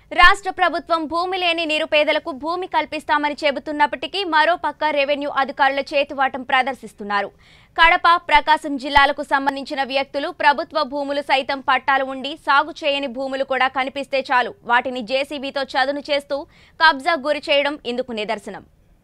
రాష్ట్ర ప్రభుత్వం భూమి లేని నిరుపేదలకు భూమి కల్పిస్తామని చెబుతున్నప్పటికీ మరోపక్క రెవెన్యూ అధికారుల చేతివాటం ప్రదర్శిస్తున్నారు కడప ప్రకాశం జిల్లాలకు సంబంధించిన వ్యక్తులు ప్రభుత్వ భూములు సైతం పట్టాలు ఉండి సాగు చేయని భూములు కూడా కనిపిస్తే చాలు వాటిని జేసీబీతో చదును చేస్తూ కబ్జా గురి చేయడం ఇందుకు నిదర్శనం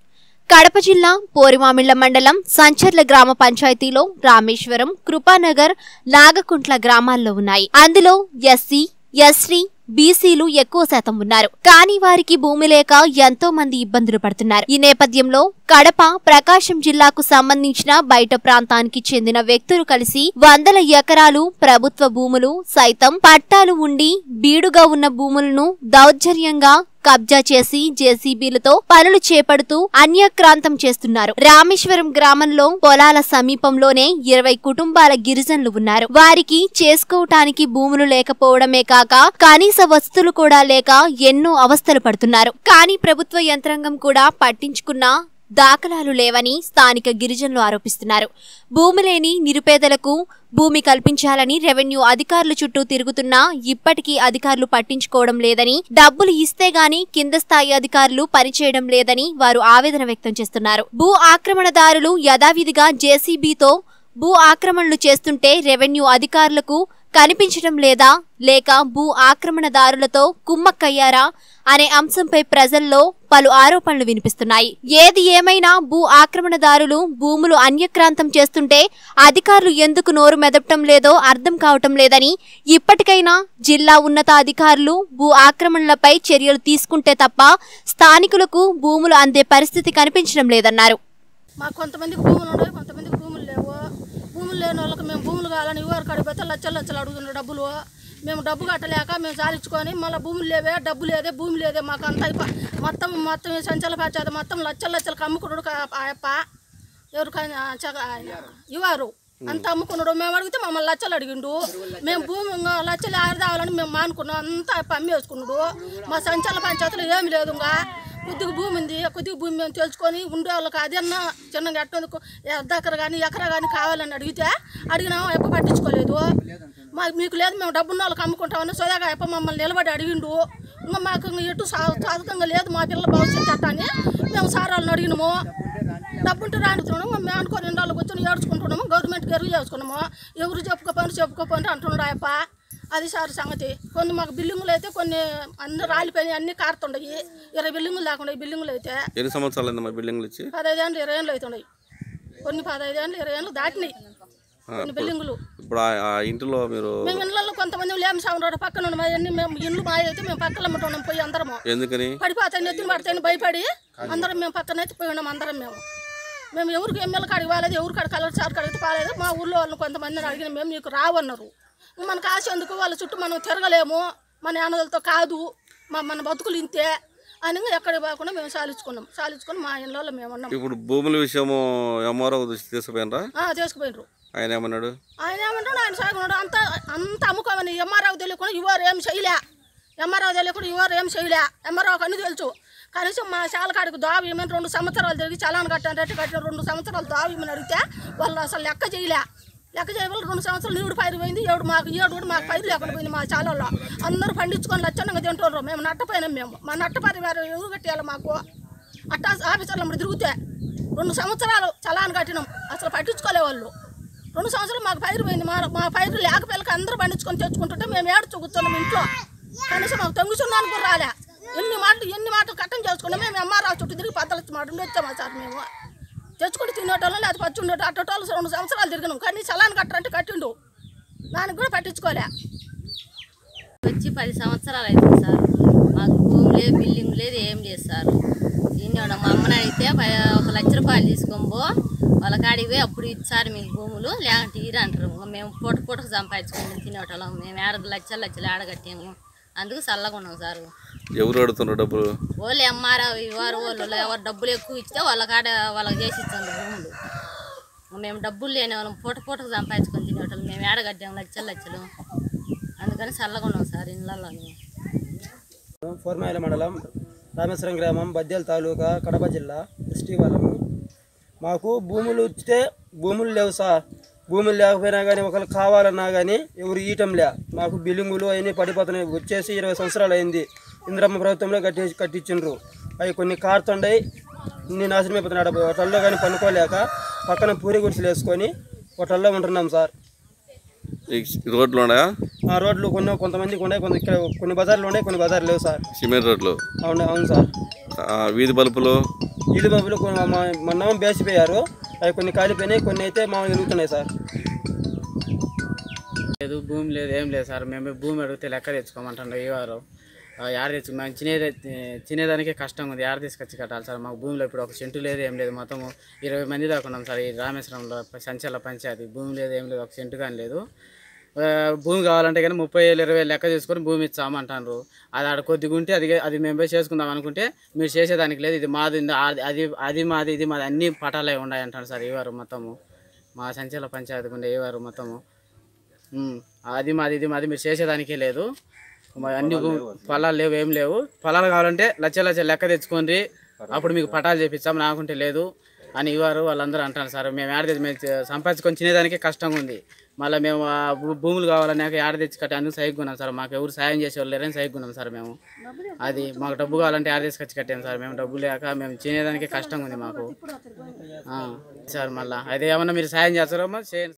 కడప జిల్లా పోరిమామిళ్ల మండలం సంచర్ల గ్రామ పంచాయతీలో రామేశ్వరం కృపానగర్ నాగకుంట్ల గ్రామాల్లో ఉన్నాయి అందులో ఎస్సీ ఎస్టీ బీసీలు ఎక్కువ శాతం ఉన్నారు కానీ వారికి భూమి లేక ఎంతో మంది ఇబ్బందులు పడుతున్నారు ఈ నేపథ్యంలో కడప ప్రకాశం జిల్లాకు సంబంధించిన బయట ప్రాంతానికి చెందిన వ్యక్తులు కలిసి వందల ఎకరాలు ప్రభుత్వ భూములు సైతం పట్టాలు ఉండి బీడుగా ఉన్న భూములను దౌర్జన్యంగా కబ్జా చేసి జేసీబీలతో పనులు చేపడుతూ అన్యక్రాంతం చేస్తున్నారు రామేశ్వరం గ్రామంలో పొలాల సమీపంలోనే ఇరవై కుటుంబాల గిరిజనులు ఉన్నారు వారికి చేసుకోవటానికి భూములు లేకపోవడమే కాక కనీస వస్తువులు కూడా లేక ఎన్నో అవస్థలు పడుతున్నారు కానీ ప్రభుత్వ యంత్రాంగం కూడా పట్టించుకున్న దాఖలాలు లేవని స్థానిక గిరిజనులు ఆరోపిస్తున్నారు భూమి లేని నిరుపేదలకు భూమి కల్పించాలని రెవెన్యూ అధికారుల చుట్టూ తిరుగుతున్నా ఇప్పటికీ అధికారులు పట్టించుకోవడం లేదని డబ్బులు ఇస్తే గాని కింద స్థాయి అధికారులు పనిచేయడం లేదని వారు ఆవేదన వ్యక్తం చేస్తున్నారు భూ ఆక్రమణదారులు యథావిధిగా జేసీబీతో భూ ఆక్రమణలు చేస్తుంటే రెవెన్యూ అధికారులకు కనిపించడం లేదా లేక భూ ఆక్రమణదారులతో కుమ్మక్కయ్యారా అనే అంశంపై ప్రజల్లో పలు ఆరోపణలు వినిపిస్తున్నాయి ఏది ఏమైనా భూ ఆక్రమణదారులు భూములు అన్యక్రాంతం చేస్తుంటే అధికారులు ఎందుకు నోరు మెదపటం లేదో అర్థం కావటం లేదని ఇప్పటికైనా జిల్లా ఉన్నతాధికారులు భూ ఆక్రమణలపై చర్యలు తీసుకుంటే తప్ప స్థానికులకు భూములు అందే పరిస్థితి కనిపించడం లేదన్నారు మాకు కొంతమందికి భూములు ఉన్నాయి కొంతమందికి భూములు లేవు భూములు లేని వాళ్ళకి మేము భూములు కావాలని ఇవ్వరు కడిపోతే లచ్చలు లచ్చలు అడుగుతున్నారు డబ్బులు మేము డబ్బు కట్టలేక మేము సాధించుకొని మళ్ళీ భూములు లేవే డబ్బు లేదే భూమి లేదే మాకు అంత అయిపో మొత్తం మొత్తం ఈ సంచల పంచాయతీ మొత్తం లచ్చలు లచ్చలు అమ్ముకున్నాడు ఆయప్ప ఎవరికైనా చగ ఆయన ఇవ్వరు అంత అమ్ముకున్నాడు మేము అడిగితే మమ్మల్ని లచ్చలు అడిగిండు మేము భూమి ఇంకా లచ్చలు ఆడదావాలని మేము మానుకున్నాం అంతా ఆయప్ప అమ్మేసుకున్నాడు మా సంచల పంచాయతీలో ఏమి లేదు ఇంకా కొద్దిగా భూమి ఉంది కొద్దిగా భూమి మేము తెలుసుకొని ఉండే వాళ్ళకి అదన్నా చిన్నగా ఎట్టందుకు దగ్గర కానీ ఎకరా కానీ కావాలని అడిగితే అడిగినాము ఎప్ప పట్టించుకోలేదు మా మీకు లేదు మేము డబ్బున్న వాళ్ళకి అమ్ముకుంటామని సోదాగా ఎప్ప మమ్మల్ని నిలబడి అడిగిండు ఇంకా మాకు ఇంకా ఎటు సా- సాధకంగా లేదు మా పిల్లల భవిష్యత్తు ఎట్టా అని మేము సార్ వాళ్ళని అడిగినాము డబ్బుంటే రాడుతున్నాము మేము అనుకొని రెండు వాళ్ళకి వచ్చి ఏడ్చుకుంటున్నాము గవర్నమెంట్ గెరువు చేసుకున్నాము ఎవరు చెప్పుకోపోయి చెప్పుకోపోయి అంటున్నాడు ఆయప్ప అది సార్ సంగతి కొన్ని మాకు బిల్డింగులు అయితే కొన్ని అన్ని రాలిపోయినాయి అన్ని కారుతుండయి ఇరవై బిల్డింగులు లేకుండా ఈ బిల్డింగులు అయితే ఎన్ని సంవత్సరాలు అయింది మా బిల్డింగ్లు ఇచ్చి పదహైదు ఏళ్ళు ఇరవై ఏళ్ళు అవుతున్నాయి కొన్ని పదహైదు ఏళ్ళు ఇరవై ఏళ్ళు దాటినాయి కొన్ని బిల్డింగులు ఇప్పుడు ఆ- ఆ ఇంటిలో మీరు మేము ఇళ్ళల్లో కొంతమంది లేమి సాగుంటారు పక్కన ఉన్న మా అన్ని మేము ఇల్లు మా అయితే మేము పక్కన అమ్ముతున్నాం పోయి అందరము ఎందుకని పడిపోతాయి నెత్తిన పడతాయని భయపడి అందరం మేము పక్కన అయితే పోయి ఉన్నాం అందరం మేము మేము ఎవరికి ఎమ్మెల్యే కాడికి వాళ్ళది ఎవరి కాడ కలర్ సార్ కాడికి పాలేదు మా ఊళ్ళో వాళ్ళని కొంతమందిని అడిగిన మేము నీకు రావన్నారు ఇంక మనకు ఆశ ఎందుకు వాళ్ళ చుట్టూ మనం తిరగలేము మన యానదలతో కాదు మా మన బతుకులు ఇంతే అని ఇంకా ఎక్కడికి పోకుండా మేము సాలించుకున్నాం సాలించుకొని మా ఇళ్ళలో మేము ఉన్నాం ఇప్పుడు భూముల విషయము ఎంఆర్ఓ దృష్టి తీసుకుపోయినరా ఆ, చేసుకుపోయినరు ఆయన ఏమన్నాడు ఆయన ఏమంటాడు ఆయన సాగున్నాడు అంత అంత అమ్ముకోమని ఎంఆర్ఆవు తెలియకుండా ఇవ్వరు ఏం చేయలే ఎంఆర్ఆవు తెలియకుండా ఇవ్వరు ఏం చేయలే ఎంఆర్ఆవుకి అన్ని తెలుసు కనీసం మా శాలకాడికి దావి ఏమైనా రెండు సంవత్సరాలు తిరిగి చలాన్ కట్టాను రెట్టి కట్టిన రెండు సంవత్సరాలు దావి ఏమని అడిగితే వాళ్ళు అసలు లెక్క చేయలే లెక్క చేయవాలి రెండు సంవత్సరాలు నీడు పైరు పోయింది ఏడు మాకు ఏడు కూడా మాకు పైరు లేకుండా పోయింది మా చాలలో అందరూ పండించుకొని లచ్చనంగా తింటున్నారు మేము నట్టపోయినాం మేము మా నట్ట పరివారం ఎవరు కట్టేయాలి మాకు అట్టా ఆఫీసర్లు అప్పుడు తిరిగితే రెండు సంవత్సరాలు చలాన్ కట్టినాం అసలు పట్టించుకోలే వాళ్ళు రెండు సంవత్సరాలు మాకు పైరు పోయింది మా మా పైరు లేకపోయికి అందరూ పండించుకొని తెచ్చుకుంటుంటే మేము ఏడు కూర్చున్నాం ఇంట్లో కనీసం మాకు తొంగుచున్నాను కూడా రాలే ఎన్ని మాటలు ఎన్ని మాటలు కట్టం చేసుకున్నాం మేము ఎంఆర్ఆ చుట్టూ తిరిగి పద్దలు మాటలు వచ్చామా సార్ మేము తెచ్చుకుంటే తినేటోళ్ళం లేదా పచ్చి ఉండేటో అట్టోళ్ళు రెండు సంవత్సరాలు తిరిగినాం కానీ చలాన్ కట్టరంటే కట్టిండు దానికి కూడా పట్టించుకోలే వచ్చి పది సంవత్సరాలు అవుతుంది సార్ మాకు భూమి లేదు బిల్డింగ్ లేదు ఏం లేదు సార్ ఈయన మా అమ్మని అడిగితే ప- ఒక లక్ష రూపాయలు తీసుకొని పో వాళ్ళ కాడికి పోయి అప్పుడు ఇచ్చారు మీకు భూములు లేదంటే ఇరు అంటారు ఇంకా మేము పూట పూటకు సంపాదించుకొని తినేటోళ్ళం మేము ఏడ లక్షలు లక్షలు ఆడగట్టాము అందుకు చల్లగా ఉన్నాం సార్ ఎవరు అడుగుతున్నారు డబ్బులు వాళ్ళు ఎంఆర్ఓ ఇవ్వరు వాళ్ళు ఎవరు డబ్బులు ఎక్కువ ఇస్తే వాళ్ళ కాడ వాళ్ళకి చేసి ఇచ్చారు భూములు మేము డబ్బులు లేని వాళ్ళం పూట పూటకు సంపాదించుకొని తినేటోళ్ళం మేము ఏడగట్టాము లక్షలు లక్షలు అందుకని చల్లగా ఉన్నాం సార్ ఇళ్ళల్లో ఫోర్మాయిల మండలం రామేశ్వరం గ్రామం బద్దేల తాలూకా కడప జిల్లా ఎస్టీ వాళ్ళము మాకు భూములు ఇస్తే భూములు లేవు సార్ భూములు లేకపోయినా కానీ ఒకరు కావాలన్నా కానీ ఎవరు ఈయటం లే మాకు బిల్డింగులు అవన్నీ పడిపోతున్నాయి వచ్చేసి ఇరవై సంవత్సరాలు అయింది ఇంద్రమ్మ ప్రభుత్వంలో కట్టి కట్టించిండ్రు అవి కొన్ని కారుతుండయి ఇన్ని నాశనం అయిపోతున్నాడు హోటల్లో కానీ పనుకోలేక పక్కన పూరి గుడిసెలు వేసుకొని హోటల్లో ఉంటున్నాం సార్ ఈ రోడ్లు ఉన్నాయా ఆ రోడ్లు కొన్ని కొంతమందికి ఉన్నాయి కొంత ఇక్కడ కొన్ని బజార్లు ఉన్నాయి కొన్ని బజార్లు లేవు సార్ సిమెంట్ రోడ్లు అవును అవును సార్ ఆ, వీధి బల్బులు ఇది బాబులు కొన్ని మా- మొన్న బేసిపోయారు అవి కొన్ని కాలిపోయినాయి కొన్ని అయితే మామూలు వెలుగుతున్నాయి సార్ లేదు భూమి లేదు ఏం లేదు సార్ మేము భూమి అడిగితే లెక్క తెచ్చుకోమంటాడు ఈ వారు యాడ తెచ్చు మేము తినేది తినేదానికే కష్టంగా ఉంది యాడ తీసుకొచ్చి కట్టాలి సార్ మాకు భూమిలో ఇప్పుడు ఒక సెంటు లేదు ఏం లేదు మొత్తము ఇరవై మంది దాకా ఉన్నాం సార్ ఈ రామేశ్వరంలో సంచల పంచాయతీ భూమి లేదు ఏం లేదు ఒక సెంటు కానీ లేదు ఆ, భూమి కావాలంటే కానీ ముప్పై వేలు ఇరవై వేలు లెక్క చేసుకొని భూమి ఇచ్చామంటారు అది ఆడ కొద్దిగా ఉంటే అది అది మేము పోయి చేసుకుందాం అనుకుంటే మీరు చేసేదానికి లేదు ఇది మాది ఉంది, అది అది అది మాది ఇది మాది అన్ని పటాలే ఉన్నాయి అంటారు సార్ ఈ వారు మొత్తము మా సంచల పంచాయతీకి ఉండే ఈ వారు మొత్తము ఉమ్, అది మాది ఇది మాది మీరు చేసేదానికే లేదు మా అన్ని భూ- పొలాలు లేవు ఏం లేవు పొలాలు కావాలంటే లచ్చ లచ్చ లెక్క తెచ్చుకోండి అప్పుడు మీకు పటాలు చేపిస్తాం నాకుంటే లేదు అని ఇవ్వరు వాళ్ళందరూ అంటారు సార్ మేము ఏడ తెచ్చి మేము చే- సంపాదించుకొని తినేదానికి కష్టంగా ఉంది మళ్ళీ మేము ఆ భూ- భూములు కావాలన్నాక ఏడ తెచ్చి కట్టి అందుకు సైగున్నాం సార్ మాకు ఎవరు సాయం చేసేవాళ్ళు లేరని సైగున్నాం సార్ మేము అది మాకు డబ్బు కావాలంటే ఏడ తీసుకొచ్చి కట్టాం సార్ మేము డబ్బు లేక మేము తినేదానికి కష్టంగా ఉంది మాకు ఆ, సార్ మళ్ళీ అదే ఏమన్నా మీరు సాయం చేస్తారో చేయండి